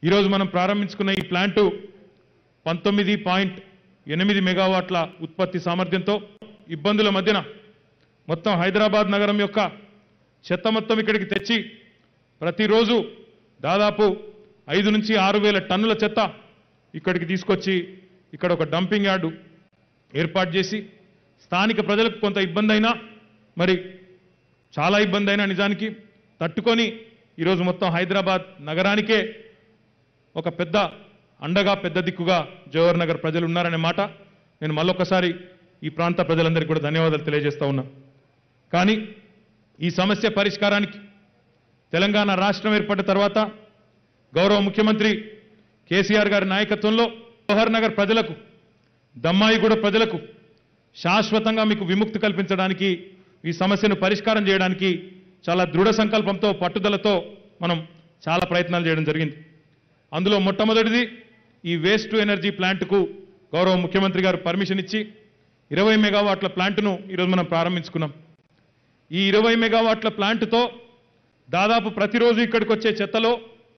ఈరోజు మనం ప్రారంభించుకున్న ఈ ప్లాంటు పంతొమ్మిది పాయింట్ ఎనిమిది మెగావాట్ల ఉత్పత్తి సామర్థ్యంతో ఇబ్బందుల మధ్యన మొత్తం హైదరాబాద్ నగరం యొక్క చెత్త మొత్తం ఇక్కడికి తెచ్చి ప్రతిరోజు దాదాపు ఐదు నుంచి ఆరు వేల టన్నుల చెత్త ఇక్కడికి తీసుకొచ్చి ఇక్కడ ఒక డంపింగ్ యార్డు ఏర్పాటు చేసి స్థానిక ప్రజలకు కొంత ఇబ్బంది అయినా మరి చాలా ఇబ్బంది అయినా నిజానికి తట్టుకొని ఈరోజు మొత్తం హైదరాబాద్ నగరానికే ఒక పెద్ద అండగా పెద్ద దిక్కుగా జవహర్ నగర్ ప్రజలు ఉన్నారనే మాట నేను మళ్ళొకసారి ఈ ప్రాంత ప్రజలందరికీ కూడా ధన్యవాదాలు తెలియజేస్తా ఉన్నా కానీ ఈ సమస్య పరిష్కారానికి తెలంగాణ రాష్ట్రం ఏర్పడిన తర్వాత గౌరవ ముఖ్యమంత్రి కేసీఆర్ గారి నాయకత్వంలో జవహర్ నగర్ ప్రజలకు దమ్మాయిగూడ ప్రజలకు శాశ్వతంగా మీకు విముక్తి కల్పించడానికి ఈ సమస్యను పరిష్కారం చేయడానికి చాలా దృఢ సంకల్పంతో పట్టుదలతో మనం చాలా ప్రయత్నాలు చేయడం జరిగింది అందులో మొట్టమొదటిది ఈ వేస్ట్ టు ఎనర్జీ ప్లాంట్కు గౌరవ ముఖ్యమంత్రి గారు పర్మిషన్ ఇచ్చి ఇరవై మెగావాట్ల ప్లాంట్ను ఈరోజు మనం ప్రారంభించుకున్నాం ఈ ఇరవై మెగావాట్ల ప్లాంట్తో దాదాపు ప్రతిరోజు ఇక్కడికి వచ్చే చెత్తలో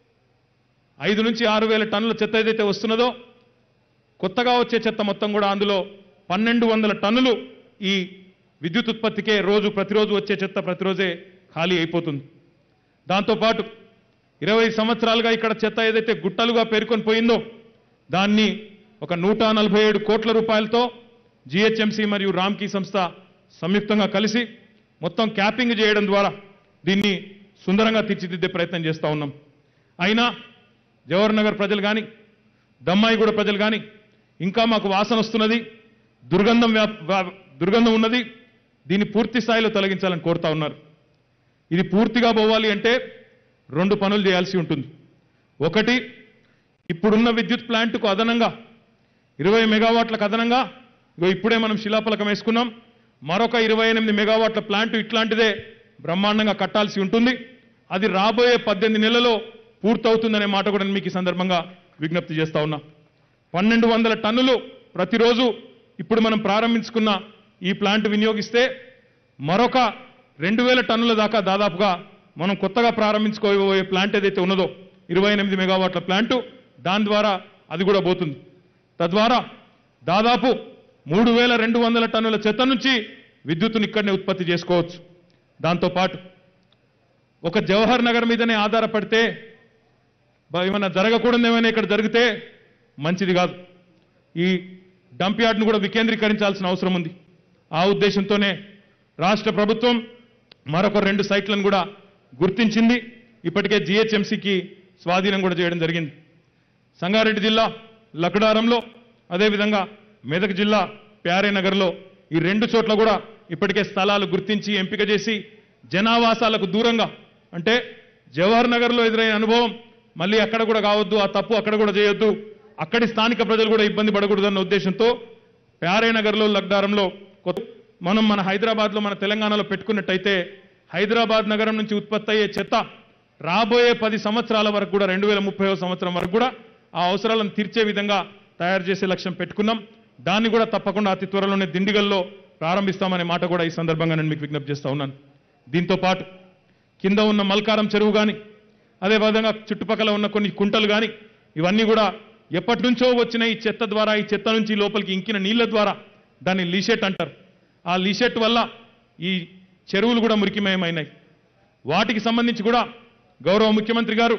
ఐదు నుంచి ఆరు వేల టన్నుల చెత్త ఏదైతే వస్తున్నదో కొత్తగా వచ్చే చెత్త మొత్తం కూడా అందులో పన్నెండు వందల టన్నులు ఈ విద్యుత్ ఉత్పత్తికే రోజు ప్రతిరోజు వచ్చే చెత్త ప్రతిరోజే ఖాళీ అయిపోతుంది దాంతోపాటు ఇరవై సంవత్సరాలుగా ఇక్కడ చెత్త ఏదైతే గుట్టలుగా పేర్కొని పోయిందో దాన్ని ఒక నూట నలభై ఏడు కోట్ల రూపాయలతో జిహెచ్ఎంసీ మరియు రామ్కీ సంస్థ సంయుక్తంగా కలిసి మొత్తం క్యాపింగ్ చేయడం ద్వారా దీన్ని సుందరంగా తీర్చిదిద్దే ప్రయత్నం చేస్తూ ఉన్నాం అయినా జవహర్ నగర్ ప్రజలు కానీ దమ్మాయిగూడ ప్రజలు కానీ ఇంకా మాకు వాసన వస్తున్నది దుర్గంధం వ్యాప్- వా- దుర్గంధం ఉన్నది దీన్ని పూర్తి స్థాయిలో తొలగించాలని కోరుతా ఉన్నారు ఇది పూర్తిగా పోవాలి అంటే రెండు పనులు చేయాల్సి ఉంటుంది ఒకటి ఇప్పుడున్న విద్యుత్ ప్లాంట్కు అదనంగా ఇరవై మెగావాట్లకు అదనంగా ఇగో ఇప్పుడే మనం శిలాఫలకం వేసుకున్నాం మరొక ఇరవై ఎనిమిది మెగావాట్ల ప్లాంట్ ఇట్లాంటిదే బ్రహ్మాండంగా కట్టాల్సి ఉంటుంది అది రాబోయే పద్దెనిమిది నెలల్లో పూర్తవుతుందనే మాట కూడా నేను మీకు ఈ సందర్భంగా విజ్ఞప్తి చేస్తా ఉన్నా పన్నెండు వందల టన్నులు ప్రతిరోజు ఇప్పుడు మనం ప్రారంభించుకున్న ఈ ప్లాంట్ వినియోగిస్తే మరొక రెండు వేల టన్నుల దాకా దాదాపుగా మనం కొత్తగా ప్రారంభించుకోబోయే ప్లాంట్ ఏదైతే ఉన్నదో ఇరవై ఎనిమిది మెగావాట్ల ప్లాంటు దాని ద్వారా అది కూడా పోతుంది తద్వారా దాదాపు మూడు వేల రెండు వందల టన్నుల చెత్త నుంచి విద్యుత్తుని ఇక్కడనే ఉత్పత్తి చేసుకోవచ్చు దాంతోపాటు ఒక జవహర్ నగర్ మీదనే ఆధారపడితే బ- ఏమన్నా జరగకూడదు ఏమైనా ఇక్కడ జరిగితే మంచిది కాదు ఈ డంప్ యార్డ్ను కూడా వికేంద్రీకరించాల్సిన అవసరం ఉంది ఆ ఉద్దేశంతోనే రాష్ట్ర ప్రభుత్వం మరొక రెండు సైట్లను కూడా గుర్తించింది ఇప్పటికే జిహెచ్ఎంసీకి స్వాధీనం కూడా చేయడం జరిగింది సంగారెడ్డి జిల్లా లకడారంలో అదేవిధంగా మెదక్ జిల్లా ప్యారేనగర్లో ఈ రెండు చోట్ల కూడా ఇప్పటికే స్థలాలు గుర్తించి ఎంపిక చేసి జనావాసాలకు దూరంగా అంటే జవహర్ నగర్లో ఎదురైన అనుభవం మళ్ళీ అక్కడ కూడా కావద్దు ఆ తప్పు అక్కడ కూడా చేయొద్దు అక్కడి స్థానిక ప్రజలు కూడా ఇబ్బంది పడకూడదన్న ఉద్దేశంతో ప్యారేనగర్లో లగ్డారంలో కొత్త మనం మన హైదరాబాద్లో మన తెలంగాణలో పెట్టుకున్నట్టయితే హైదరాబాద్ నగరం నుంచి ఉత్పత్తి అయ్యే చెత్త రాబోయే పది సంవత్సరాల వరకు కూడా రెండు వేల ముప్పై సంవత్సరం వరకు కూడా ఆ అవసరాలను తీర్చే విధంగా తయారు చేసే లక్ష్యం పెట్టుకున్నాం దాన్ని కూడా తప్పకుండా అతి త్వరలోనే దిండిగల్లో ప్రారంభిస్తామనే మాట కూడా ఈ సందర్భంగా నేను మీకు విజ్ఞప్తి చేస్తా ఉన్నాను దీంతో పాటు కింద ఉన్న మల్కారం చెరువు కానీ అదేవిధంగా చుట్టుపక్కల ఉన్న కొన్ని కుంటలు కానీ ఇవన్నీ కూడా ఎప్పటి నుంచో వచ్చిన ఈ చెత్త ద్వారా ఈ చెత్త నుంచి లోపలికి ఇంకిన నీళ్ల ద్వారా దాన్ని లీషెట్ అంటారు ఆ లీషెట్ వల్ల ఈ చెరువులు కూడా మురికిమయమైనాయి వాటికి సంబంధించి కూడా గౌరవ ముఖ్యమంత్రి గారు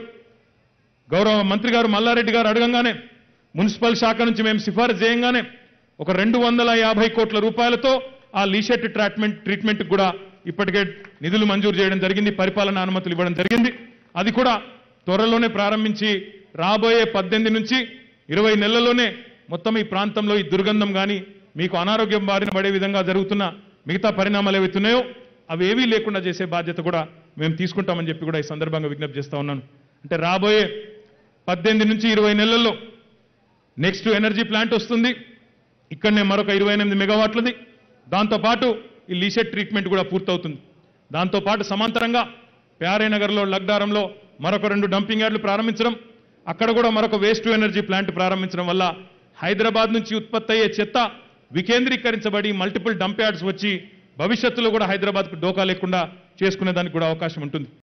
గౌరవ మంత్రి గారు మల్లారెడ్డి గారు అడగంగానే మున్సిపల్ శాఖ నుంచి మేము సిఫారసు చేయంగానే ఒక రెండు వందల యాభై కోట్ల రూపాయలతో ఆ లీషెట్ ట్రీట్మెంట్ ట్రీట్మెంట్ కూడా ఇప్పటికే నిధులు మంజూరు చేయడం జరిగింది పరిపాలన అనుమతులు ఇవ్వడం జరిగింది అది కూడా త్వరలోనే ప్రారంభించి రాబోయే పద్దెనిమిది నుంచి ఇరవై నెలల్లోనే మొత్తం ఈ ప్రాంతంలో ఈ దుర్గంధం కానీ మీకు అనారోగ్యం బారిన పడే విధంగా జరుగుతున్న మిగతా పరిణామాలు ఏవైతున్నాయో అవి ఏవీ లేకుండా చేసే బాధ్యత కూడా మేము తీసుకుంటామని చెప్పి కూడా ఈ సందర్భంగా విజ్ఞప్తి చేస్తా ఉన్నాను అంటే రాబోయే పద్దెనిమిది నుంచి ఇరవై నెలల్లో నెక్స్ట్ ఎనర్జీ ప్లాంట్ వస్తుంది ఇక్కడనే మరొక ఇరవై ఎనిమిది మెగావాట్లది దాంతోపాటు ఈ లీషెట్ ట్రీట్మెంట్ కూడా పూర్తవుతుంది దాంతోపాటు సమాంతరంగా ప్యారేనగర్లో లగ్డారంలో మరొక రెండు డంపింగ్ యార్డులు ప్రారంభించడం అక్కడ కూడా మరొక వేస్ట్ టు ఎనర్జీ ప్లాంట్ ప్రారంభించడం వల్ల హైదరాబాద్ నుంచి ఉత్పత్తి అయ్యే చెత్త వికేంద్రీకరించబడి మల్టిపుల్ డంప్ యార్డ్స్ వచ్చి భవిష్యత్తులో కూడా హైదరాబాద్కు డోకా లేకుండా చేసుకునే దానికి కూడా అవకాశం ఉంటుంది